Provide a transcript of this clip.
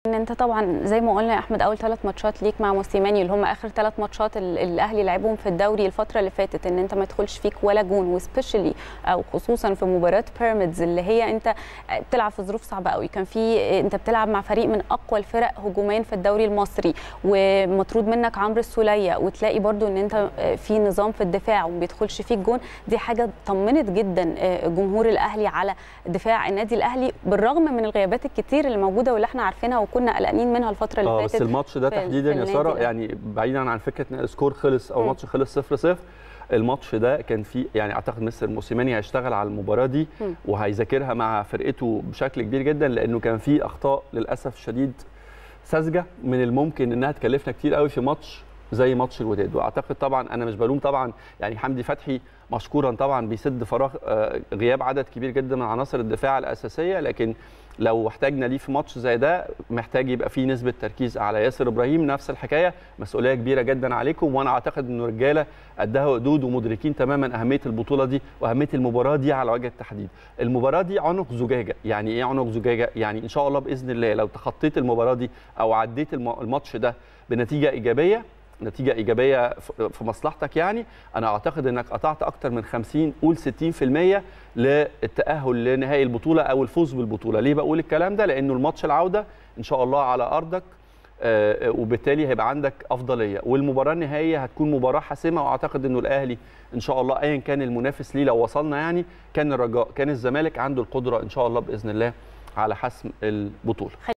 ان انت طبعا زي ما قلنا يا احمد اول ثلاث ماتشات ليك مع موسيماني اللي هم اخر ثلاث ماتشات ال- الاهلي لعبهم في الدوري الفتره اللي فاتت ان انت ما يدخلش فيك ولا جون وسبيشالي او خصوصا في مباراه بيراميدز اللي هي انت بتلعب في ظروف صعبه قوي كان في انت بتلعب مع فريق من اقوى الفرق هجوميا في الدوري المصري ومطرود منك عمرو السوليه وتلاقي برضو ان انت في نظام في الدفاع وما بيدخلش فيك جون دي حاجه طمنت جدا جمهور الاهلي على دفاع النادي الاهلي بالرغم من الغيابات الكتير اللي موجوده واللي احنا عارفينها وكنا قلقانين منها الفتره اللي اه فاتت بس الماتش ده في- تحديدا في يا النادي ساره الأهلي. يعني بعيدا عن فكره ان السكور خلص او مم. الماتش خلص 0 0 الماتش ده كان فيه يعني اعتقد مستر موسيماني هيشتغل على المباراه دي مم. وهيذاكرها مع فرقته بشكل كبير جدا لانه كان فيه اخطاء للاسف الشديد ساذجه من الممكن انها تكلفنا كتير قوي في ماتش زي ماتش الوداد واعتقد طبعا انا مش بلوم طبعا يعني حمدي فتحي مشكورا طبعا بيسد فراغ آه، غياب عدد كبير جدا من عناصر الدفاع الاساسيه لكن لو احتاجنا ليه في ماتش زي ده محتاج يبقى فيه نسبه تركيز على ياسر ابراهيم نفس الحكايه مسؤوليه كبيره جدا عليكم وانا اعتقد انه رجاله قدها وقدود ومدركين تماما اهميه البطوله دي واهميه المباراه دي على وجه التحديد المباراه دي عنق زجاجه يعني ايه عنق زجاجه يعني ان شاء الله باذن الله لو تخطيت المباراه دي او عديت الم- الماتش ده بنتيجه ايجابيه نتيجه ايجابيه في- في مصلحتك يعني انا اعتقد انك قطعت اكتر من 50 قول 60% للتاهل لنهائي البطوله او الفوز بالبطوله ليه بقول الكلام ده لانه الماتش العوده ان شاء الله على ارضك آه، وبالتالي هيبقى عندك افضليه والمباراه النهائيه هتكون مباراه حاسمه واعتقد انه الاهلي ان شاء الله ايا كان المنافس ليه لو وصلنا يعني كان الرجاء كان الزمالك عنده القدره ان شاء الله باذن الله على حسم البطوله